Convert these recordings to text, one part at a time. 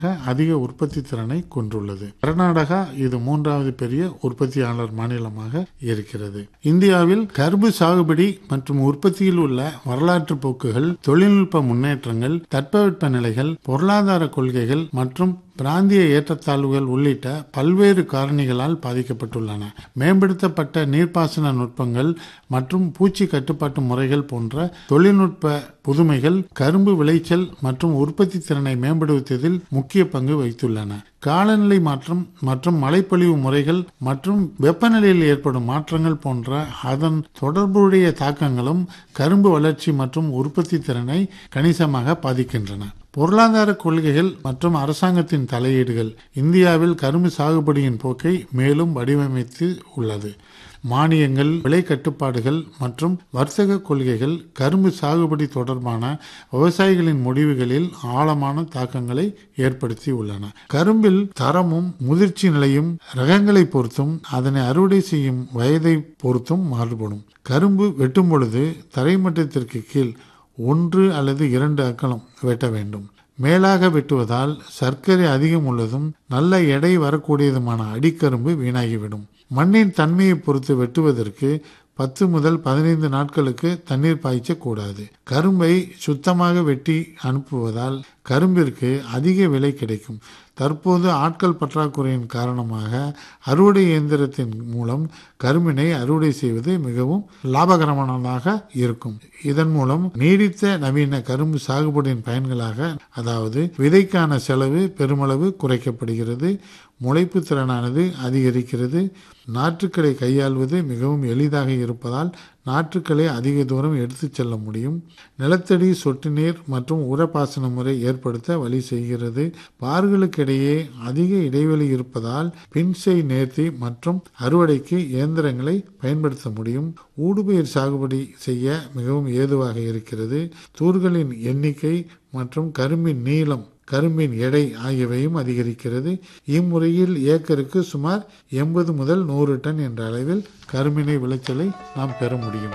அதிக உற்பத்தி திறனை கொண்டுள்ளது கர்நாடகா இது மூன்றாவது பெரிய உற்பத்தியாளர் மாநிலமாக இருக்கிறது இந்தியாவில் கரும்பு சாகுபடி மற்றும் உற்பத்தியில் உள்ள வரலாற்று போக்குகள் தொழில்நுட்ப முன்னேற்றங்கள் தட்பவெட்ப நிலைகள் பொருளாதார கொள்கைகள் மற்றும் பிராந்திய ஏற்றத்தாழ்வுகள் உள்ளிட்ட பல்வேறு காரணிகளால் பாதிக்கப்பட்டுள்ளன மேம்படுத்தப்பட்ட நீர்ப்பாசன நுட்பங்கள் மற்றும் பூச்சி கட்டுப்பாட்டு முறைகள் போன்ற தொழில்நுட்ப புதுமைகள் கரும்பு விளைச்சல் மற்றும் உற்பத்தி திறனை மேம்படுத்துவதில் முக்கிய பங்கு வைத்துள்ளன காலநிலை மாற்றம் மற்றும் மழைப்பொழிவு முறைகள் மற்றும் வெப்பநிலையில் ஏற்படும் மாற்றங்கள் போன்ற அதன் தொடர்புடைய தாக்கங்களும் கரும்பு வளர்ச்சி மற்றும் உற்பத்தி திறனை கணிசமாக பாதிக்கின்றன பொருளாதார கொள்கைகள் மற்றும் அரசாங்கத்தின் தலையீடுகள் இந்தியாவில் கரும்பு சாகுபடியின் போக்கை மேலும் வடிவமைத்து உள்ளது மானியங்கள் விலை கட்டுப்பாடுகள் மற்றும் வர்த்தக கொள்கைகள் கரும்பு சாகுபடி தொடர்பான விவசாயிகளின் முடிவுகளில் ஆழமான தாக்கங்களை ஏற்படுத்தி உள்ளன கரும்பில் தரமும் முதிர்ச்சி நிலையும் ரகங்களை பொறுத்தும் அதனை அறுவடை செய்யும் வயதை பொறுத்தும் மாறுபடும் கரும்பு வெட்டும் பொழுது தரைமட்டத்திற்கு கீழ் ஒன்று அல்லது இரண்டு அக்கலம் வெட்ட வேண்டும் மேலாக வெட்டுவதால் சர்க்கரை அதிகம் உள்ளதும் நல்ல எடை வரக்கூடியதுமான அடிக்கரும்பு வீணாகிவிடும் மண்ணின் தன்மையை பொறுத்து வெட்டுவதற்கு பத்து முதல் பதினைந்து நாட்களுக்கு தண்ணீர் பாய்ச்சக்கூடாது கரும்பை சுத்தமாக வெட்டி அனுப்புவதால் கரும்பிற்கு அதிக விலை கிடைக்கும் தற்போது ஆட்கள் பற்றாக்குறையின் காரணமாக அறுவடை இயந்திரத்தின் மூலம் கரும்பினை அறுவடை செய்வது மிகவும் லாபகரமானதாக இருக்கும் இதன் மூலம் நீடித்த நவீன கரும்பு சாகுபடியின் பயன்களாக அதாவது விதைக்கான செலவு பெருமளவு குறைக்கப்படுகிறது முளைப்பு திறனானது அதிகரிக்கிறது நாற்றுக்களை கையாள்வது மிகவும் எளிதாக இருப்பதால் நாற்றுக்களை அதிக தூரம் எடுத்துச் செல்ல முடியும் நிலத்தடி சொட்டு நீர் மற்றும் உரப்பாசன முறை ஏற்படுத்த வழி செய்கிறது பார்களுக்கிடையே அதிக இடைவெளி இருப்பதால் பின்செய் நேர்த்தி மற்றும் அறுவடைக்கு இயந்திரங்களை பயன்படுத்த முடியும் ஊடுபயிர் சாகுபடி செய்ய மிகவும் ஏதுவாக இருக்கிறது தூர்களின் எண்ணிக்கை மற்றும் கரும்பின் நீளம் கரும்பின் எடை ஆகியவையும் அதிகரிக்கிறது இம்முறையில் ஏக்கருக்கு சுமார் எண்பது முதல் நூறு டன் என்ற அளவில் கரும்பினை விளைச்சலை நாம் பெற முடியும்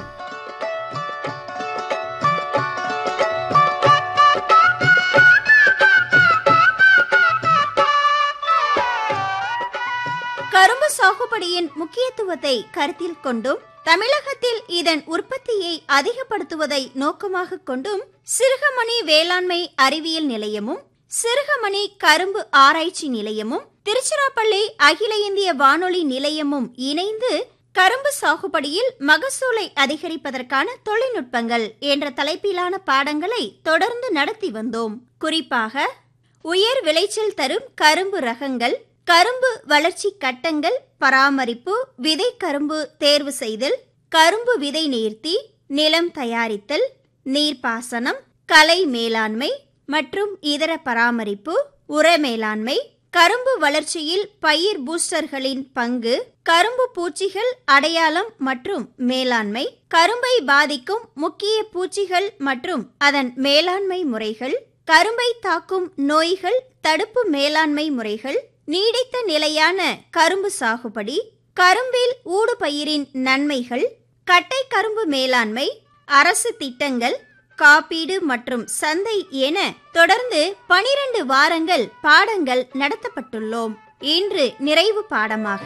கரும்பு சாகுபடியின் முக்கியத்துவத்தை கருத்தில் கொண்டும் தமிழகத்தில் இதன் உற்பத்தியை அதிகப்படுத்துவதை நோக்கமாக கொண்டும் சிறுகமணி வேளாண்மை அறிவியல் நிலையமும் சிறுகமணி கரும்பு ஆராய்ச்சி நிலையமும் திருச்சிராப்பள்ளி அகில இந்திய வானொலி நிலையமும் இணைந்து கரும்பு சாகுபடியில் மகசூலை அதிகரிப்பதற்கான தொழில்நுட்பங்கள் என்ற தலைப்பிலான பாடங்களை தொடர்ந்து நடத்தி வந்தோம் குறிப்பாக உயர் விளைச்சல் தரும் கரும்பு ரகங்கள் கரும்பு வளர்ச்சி கட்டங்கள் பராமரிப்பு விதை கரும்பு தேர்வு செய்தல் கரும்பு விதை நேர்த்தி நிலம் தயாரித்தல் நீர்ப்பாசனம் கலை மேலாண்மை மற்றும் இதர பராமரிப்பு உர மேலாண்மை கரும்பு வளர்ச்சியில் பயிர் பூஸ்டர்களின் பங்கு கரும்பு பூச்சிகள் அடையாளம் மற்றும் மேலாண்மை கரும்பை பாதிக்கும் முக்கிய பூச்சிகள் மற்றும் அதன் மேலாண்மை முறைகள் கரும்பை தாக்கும் நோய்கள் தடுப்பு மேலாண்மை முறைகள் நீடித்த நிலையான கரும்பு சாகுபடி கரும்பில் ஊடுபயிரின் நன்மைகள் கட்டை கரும்பு மேலாண்மை அரசு திட்டங்கள் காப்பீடு மற்றும் சந்தை என தொடர்ந்து பனிரெண்டு வாரங்கள் பாடங்கள் நடத்தப்பட்டுள்ளோம் இன்று நிறைவு பாடமாக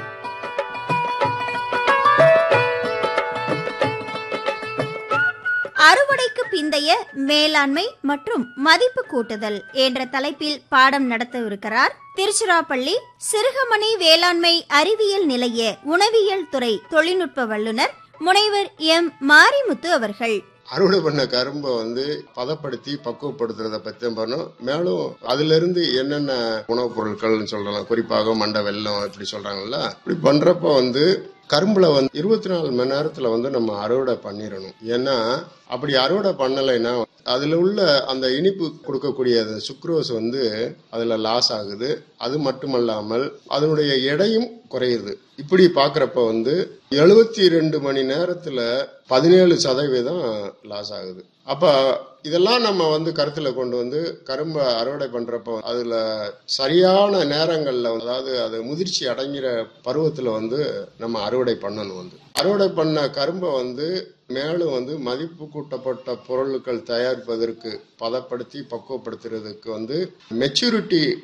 அறுவடைக்கு பிந்தைய மேலாண்மை மற்றும் மதிப்பு கூட்டுதல் என்ற தலைப்பில் பாடம் நடத்தவிருக்கிறார் திருச்சிராப்பள்ளி சிறுகமணி வேளாண்மை அறிவியல் நிலைய உணவியல் துறை தொழில்நுட்ப வல்லுநர் முனைவர் எம் மாரிமுத்து அவர்கள் அறுவடை பண்ண கரும்பை வந்து பதப்படுத்தி பக்குவப்படுத்துறத பத்தி பண்ணோம் மேலும் அதுல இருந்து என்னென்ன உணவுப் பொருட்கள்னு சொல்றலாம் குறிப்பாக மண்டை வெல்லம் இப்படி சொல்றாங்கல்ல இப்படி பண்றப்ப வந்து கரும்புல வந்து இருபத்தி நாலு மணி நேரத்துல வந்து நம்ம அறுவடை பண்ணிடணும் ஏன்னா அப்படி அறுவடை பண்ணலைன்னா அதுல உள்ள அந்த இனிப்பு கொடுக்கக்கூடிய அந்த சுக்ரோஸ் வந்து அதுல லாஸ் ஆகுது அது மட்டுமல்லாமல் அதனுடைய எடையும் குறையுது இப்படி பாக்குறப்ப வந்து எழுபத்தி ரெண்டு மணி நேரத்துல பதினேழு சதவீதம் லாஸ் ஆகுது அப்ப இதெல்லாம் நம்ம வந்து கருத்துல கொண்டு வந்து கரும்பை அறுவடை பண்றப்ப அதுல சரியான நேரங்கள்ல அதாவது அது முதிர்ச்சி அடைங்கிற பருவத்துல வந்து நம்ம அறுவடை பண்ணணும் வந்து அறுவடை பண்ண கரும்பை வந்து மேலும் வந்து மதிப்பு கூட்டப்பட்ட பொருட்கள் தயாரிப்பதற்கு பதப்படுத்தி பக்குவப்படுத்துறதுக்கு வந்து மெச்சூரிட்டி